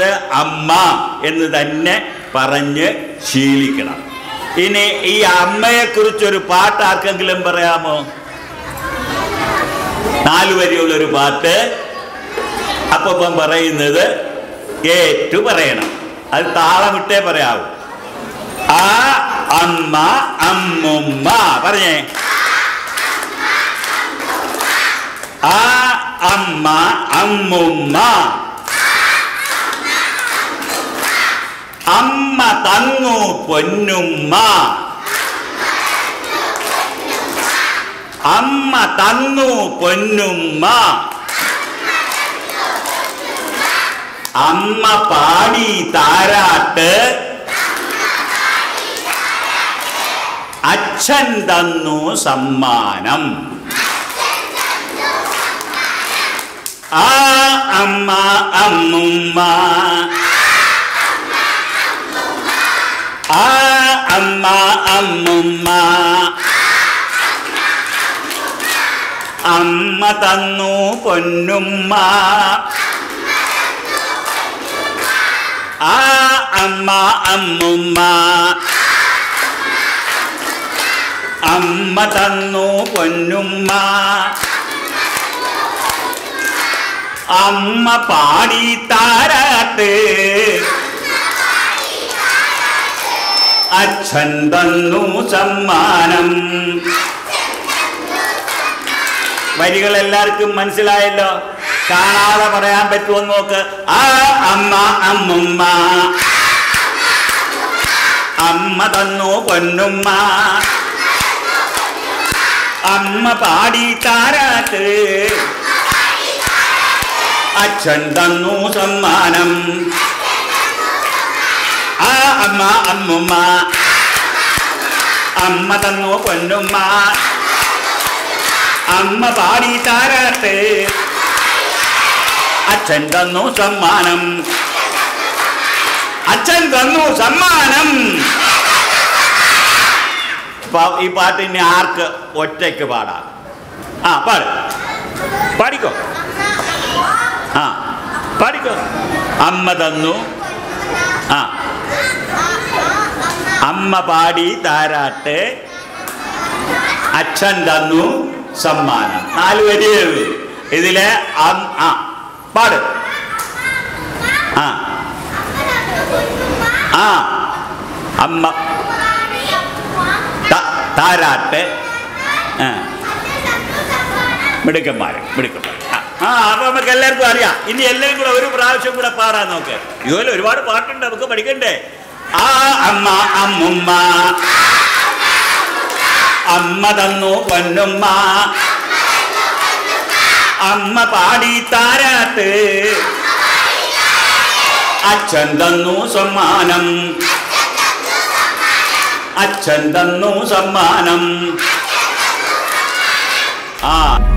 അമ്മ എന്ന് തന്നെ പറഞ്ഞ് ശീലിക്കണം ഇനി ഈ അമ്മയെ കുറിച്ചൊരു പാട്ട് ആർക്കെങ്കിലും പറയാമോ നാല് വരിയുള്ള ഒരു പാട്ട് അപ്പം പറയുന്നത് ഏറ്റു പറയണം അത് താളമിട്ടേ പറയാവൂ ആ അമ്മ അമ്മുമ്മ പറഞ്ഞേ ആ അമ്മ അമ്മുമ്മ അമ്മ തന്നു പൊന്നുമ്മ അമ്മ തന്നു പൊന്നുമ്മ അമ്മ പാടി താരാട്ട് അച്ഛൻ തന്നു സമ്മാനം ആ അമ്മ അമ്മുമ്മ ആ അമ്മ അമ്മുമ്മ അമ്മ തന്നു പൊന്നുമ്മ ആ അമ്മ അമ്മുമ്മ അമ്മ തന്നു പൊന്നുമ്മ അമ്മ പാടി താരാട്ട് അച്ഛൻ തന്നു സമ്മാനം വരികൾ എല്ലാവർക്കും മനസ്സിലായല്ലോ കാണാതെ പറയാൻ പറ്റുമോ നോക്ക് ആ അമ്മ അമ്മുമ്മ അമ്മ തന്നു പൊന്നുമ്മ അമ്മ പാടി താരാട്ട് അച്ഛൻ തന്നു സമ്മാനം ആ അമ്മ അമ്മുമ്മ അമ്മ തന്നു പൊന്നുമ്മ അമ്മ പാടി താരാട്ട് അച്ഛൻ തന്നു സമ്മാനം അച്ഛൻ തന്നു സമ്മാനം പ- ഈ പാട്ട് ഇനി ആർക്ക് ഒറ്റയ്ക്ക് പാടാം ആ പാട് പാടിക്കോ ആ പാടിക്കോ അമ്മ തന്നു ആ അമ്മ പാടി താരാട്ട് അച്ഛൻ തന്നു സമ്മാനം നാല് വരിയേ ഉള്ളൂ ഇതിലെ അം- ആ പാട് ആ ആ അമ്മ ത- താരാട്ട് ആ മിടുക്കന്മാര് മിടുക്കന്മാര് ആ, ആ അപ്പൊ നമുക്ക് എല്ലാവർക്കും അറിയാം ഇനി എല്ലാവരും കൂടെ ഒരു പ്രാവശ്യം കൂടെ പാടാൻ നോക്ക് ഇതുപോലെ ഒരുപാട് പാട്ടുണ്ട് നമുക്ക് പഠിക്കണ്ടേ ആ അമ്മ അമ്മുമ്മ അമ്മ തന്നു പൊന്നുമ്മ അമ്മ പാടി താരാട്ട് അച്ഛൻ തന്നു സമ്മാനം അച്ഛൻ തന്നു സമ്മാനം ആ